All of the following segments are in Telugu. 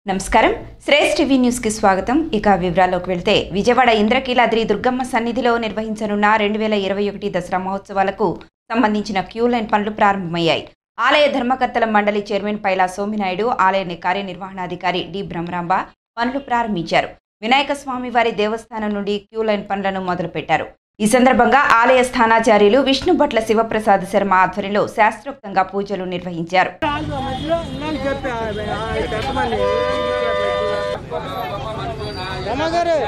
నమస్కారం శ్రేష్ టీవీ న్యూస్ కి స్వాగతం ఇక వివరాల్లోకి వెళ్తే విజయవాడ ఇంద్రకీలాద్రి దుర్గమ్మ సన్నిధిలో నిర్వహించనున్న రెండు వేల ఇరవై ఒకటి దసరా మహోత్సవాలకు సంబంధించిన క్యూ లైన్ పనులు ప్రారంభమయ్యాయి ఆలయ ధర్మకర్తల మండలి చైర్మన్ పైలా సోమినాయుడు ఆలయ కార్యనిర్వహణాధికారి డి బ్రహ్మరాంబ పనులు ప్రారంభించారు వినాయక స్వామి వారి దేవస్థానం నుండి క్యూ లైన్ పనులను మొదలుపెట్టారు ఈ సందర్భంగా ఆలయ స్థానాచార్యులు విష్ణు భట్ల శివప్రసాద్ శర్మ ఆధ్వర్యంలో శాస్త్రోక్తంగా పూజలు నిర్వహించారు రమగారు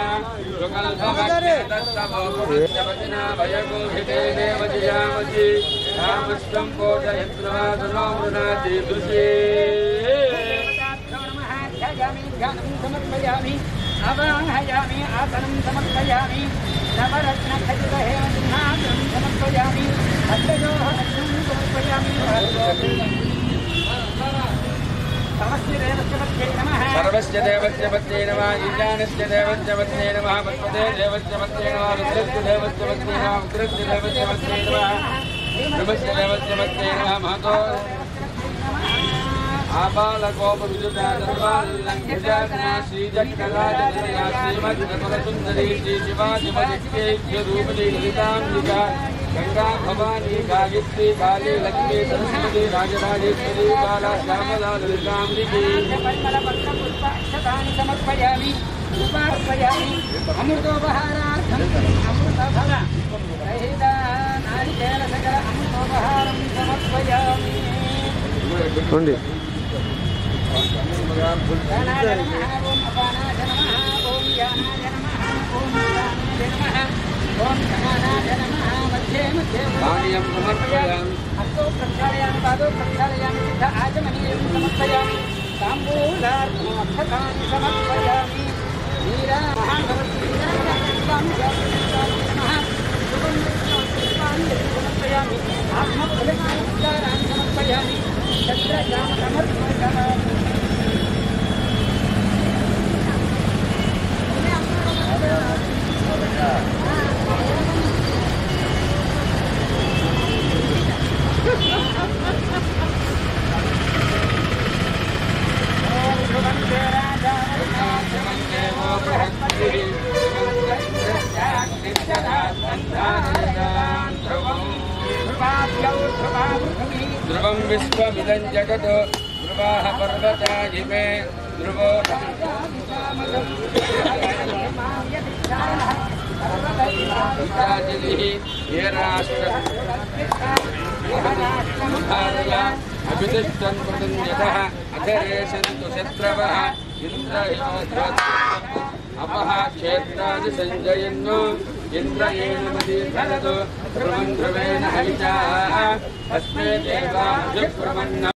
సమర్పయామి అవాహయామి ఆసనం సమర్పయామి నవరత్న ఖచ్చిత హేమసింహాసనం సమర్పయామి అష్టయోహ అర్జునం సమర్పయామి సమస్య దేవస్య నమః సర్వస్య దేవస్య పత్యై నమ ఈశానస్య దేవస్య పత్యై నమ పద్మతే దేవస్య పత్యై నమ రుద్రస్య దేవస్య పత్యై నమ ఉగ్రస్య దేవస్య పత్యై నమ ధ్రువస్య దేవస్య పత్యై నమ మహతో ఆపాలకోప విజుటాదర్వాలంకృజాగ్నా శ్రీజక్కరాజనయా శ్రీమద్గమలసుందరీ శ్రీ శివాజిమదిక్యేభ్య రూపిణీ లలితాంబిక గంగా భవానీ గాయత్రి కాళీ లక్ష్మీ సరస్వతి రాజరాజేశ్వరి బాల శ్యామలా లలితాంబికి పుష్పాక్షతాని సమర్పయామి ఉపార్పయామి అమృతోపహారార్థం అమృతఫల రహిత నారికేల సకల అమృతోపహారం సమర్పయామి ధనాయ నమః ఓం అపానాయ నమః ఓం యానాయ నమః ఓం యానాయ నమః ఓం ధనాయ నమః మధ్యే మధ్యే పానీయం సమర్పయామి హస్తో ప్రక్షాళయామి పాదో ప్రక్షాళయామి సిద్ధ ఆచమనీయం సమర్పయామి తాంబూలార్థమాక్షతాని సమర్పయామి వీరా సమర్పయామి ఆత్మఫలకాన్ని సమర్పయామి ఛత్రజామ సమర్పయామి ధ్రువం విశ్వమిదం జగత్ ధ్రువాः పర్వతా ఇమే ధ్రువో రాజలిः ఏ రాష్ట్ర అభితిష్టన్ ప్రతిన్యతः అధరేషन्तు శత్రవः ఇంద్ర అపహ క్షేత్రాది సంజయన్ను ఇంద్ర ఏనుమతి ధరదు ధ్రువం ధ్రువేణ హవిషా అస్మే దేవాభిప్రమన్న